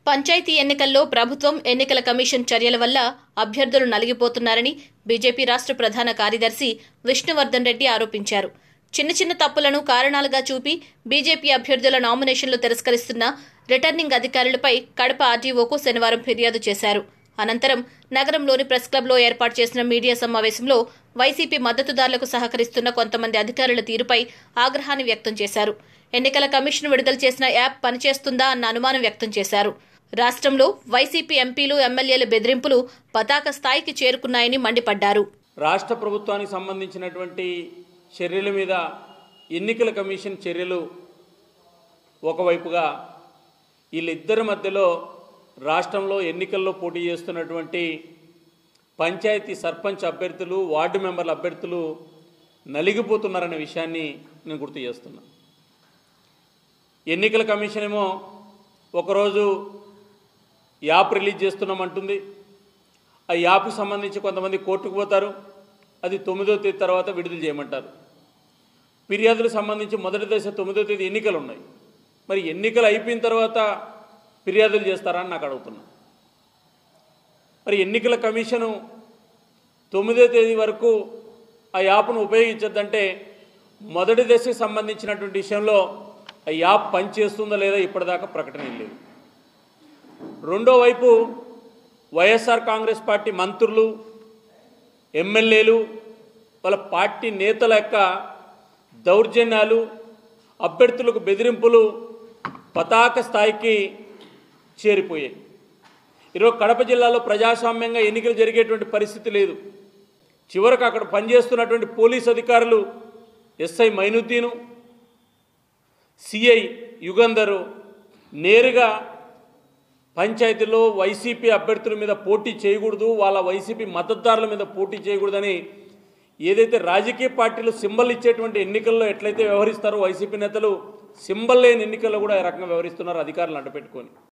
పంచాయతీ ఎన్నికల్లో ప్రభుత్వం ఎన్నికల కమిషన్ చర్యల వల్ల అభ్యర్థులు నలిగిపోతున్నారని బీజేపీ రాష్ట్ర ప్రధాన కార్యదర్శి విష్ణువర్ధన్ రెడ్డి ఆరోపించారు చిన్న చిన్న తప్పులను కారణాలుగా చూపి బీజేపీ అభ్యర్థుల నామినేషన్లు తిరస్కరిస్తున్న రిటర్నింగ్ అధికారులపై కడప ఆర్డీఓకు శనివారం ఫిర్యాదు చేశారు అనంతరం నగరంలోని ప్రెస్ క్లబ్లో ఏర్పాటు చేసిన మీడియా సమావేశంలో వైసీపీ మద్దతుదారులకు సహకరిస్తున్న కొంతమంది అధికారుల తీరుపై ఆగ్రహాన్ని వ్యక్తం చేశారు ఎన్నికల కమిషన్ విడుదల చేసిన యాప్ పనిచేస్తుందా అన్న అనుమానం వ్యక్తం చేశారు రాష్ట్రంలో వైసీపీ ఎంపీలు ఎమ్మెల్యేల బెదిరింపులు పతాక స్థాయికి చేరుకున్నాయని మండిపడ్డారు రాష్ట్ర ప్రభుత్వానికి సంబంధించినటువంటి చర్యల మీద ఎన్నికల కమిషన్ చర్యలు ఒకవైపుగా వీళ్ళిద్దరి మధ్యలో రాష్ట్రంలో ఎన్నికల్లో పోటీ చేస్తున్నటువంటి పంచాయతీ సర్పంచ్ అభ్యర్థులు వార్డు మెంబర్ల అభ్యర్థులు నలిగిపోతున్నారనే విషయాన్ని నేను గుర్తు చేస్తున్నా ఎన్నికల కమిషన్ ఏమో ఒకరోజు యాప్ రిలీజ్ చేస్తున్నామంటుంది ఆ యాప్కి సంబంధించి కొంతమంది కోర్టుకు పోతారు అది తొమ్మిదో తేదీ తర్వాత విడుదల చేయమంటారు ఫిర్యాదులకు సంబంధించి మొదటి దశ తొమ్మిదో తేదీ ఎన్నికలు ఉన్నాయి మరి ఎన్నికలు అయిపోయిన తర్వాత ఫిర్యాదులు చేస్తారా అని నాకు అడుగుతున్నా మరి ఎన్నికల కమిషను తొమ్మిదో తేదీ వరకు ఆ యాప్ను ఉపయోగించొద్దంటే మొదటి దశకు సంబంధించినటువంటి విషయంలో ఆ యాప్ పనిచేస్తుందా లేదా ఇప్పటిదాకా ప్రకటన ఏం లేదు రెండో వైపు వైఎస్ఆర్ కాంగ్రెస్ పార్టీ మంత్రులు ఎమ్మెల్యేలు వాళ్ళ పార్టీ నేతల యొక్క దౌర్జన్యాలు అభ్యర్థులకు బెదిరింపులు పతాక స్థాయికి చేరిపోయాయి ఈరోజు కడప జిల్లాలో ప్రజాస్వామ్యంగా ఎన్నికలు జరిగేటువంటి పరిస్థితి లేదు చివరకు అక్కడ పనిచేస్తున్నటువంటి పోలీస్ అధికారులు ఎస్ఐ మైనుద్దీను సిఐ యుగంధరు నేరుగా పంచాయతీలో వైసీపీ అభ్యర్థుల మీద పోటీ చేయకూడదు వాళ్ళ వైసీపీ మద్దతుదారుల మీద పోటీ చేయకూడదని ఏదైతే రాజకీయ పార్టీలు సింబల్ ఇచ్చేటువంటి ఎన్నికల్లో ఎట్లయితే వ్యవహరిస్తారో వైసీపీ నేతలు సింబల్ లేని ఎన్నికల్లో కూడా ఈ రకంగా వ్యవహరిస్తున్నారు అధికారులు అడ్డపెట్టుకొని